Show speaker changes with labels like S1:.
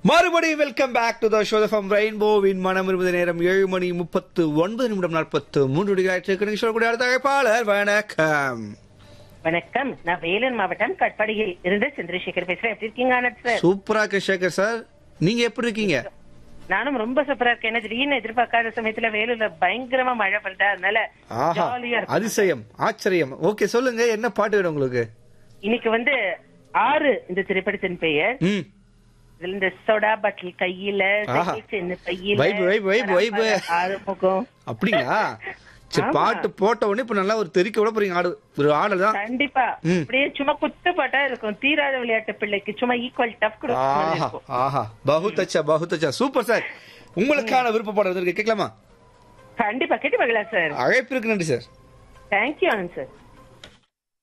S1: மறுபடியும் welcome back to the show from ரெயின்போவின் மனம் இருபது நேரம் ஏழு மணி முப்பத்து ஒன்பது நிமிடம் நாற்பத்து மூன்று டிகாய்ச்சி சொல்லக்கூடிய அடுத்த அழைப்பாளர் வணக்கம்
S2: வணக்கம் நான் வேலூர் மாவட்டம் கட்பாடியில் இருந்து சந்திரசேகர் பேசுறேன் எப்படி இருக்கீங்க ஆனந்த் சார்
S1: சூப்பரா இருக்கு சேகர் சார் நீங்க எப்படி இருக்கீங்க
S2: நானும் ரொம்ப சூப்பரா இருக்கேன் என்ன திடீர்னு எதிர்பார்க்காத சமயத்துல வேலூர்ல பயங்கரமா மழை பண்றா அதனால
S1: ஆஹா
S2: ஜாலியா இருக்கு
S1: அதிசயம் ஆச்சரியம் ஓகே சொல்லுங்க என்ன பாட்டு வேணும் உங்களுக்கு
S2: இன்னைக்கு வந்து ஆறு இந்த திரைப்படத்தின் பெயர்
S1: ம்
S2: இதுல இந்த சோடா பாட்டில் கையில
S1: ஆஹா.
S2: சைக்கிள் சென்னு பையில
S1: வைப், வைப், வைப், வைப்.
S2: ஆறு முகம்
S1: அப்படிங்களா சரி
S2: ஆமா.
S1: பாட்டு போட்ட உடனே இப்ப நல்லா ஒரு தெறிக்க விட போறீங்க ஆடு ஒரு ஆடல் தான்
S2: கண்டிப்பா
S1: ம்.
S2: அப்படியே சும்மா குத்து பாட்டா இருக்கும் தீராத விளையாட்டு பிள்ளைக்கு சும்மா ஈக்குவல் டஃப் கொடுக்கும்
S1: ஆஹா ஆஹா பகுத்தச்சா பகுத்தச்சா சூப்பர் சார் உங்களுக்கான விருப்பப்பாடு இருக்கு கேட்கலாமா
S2: கண்டிப்பா கேட்டு பார்க்கலாம் சார்
S1: அழைப்பிற்கு நன்றி சார்
S2: தேங்க்யூ ஆனந்த் சார்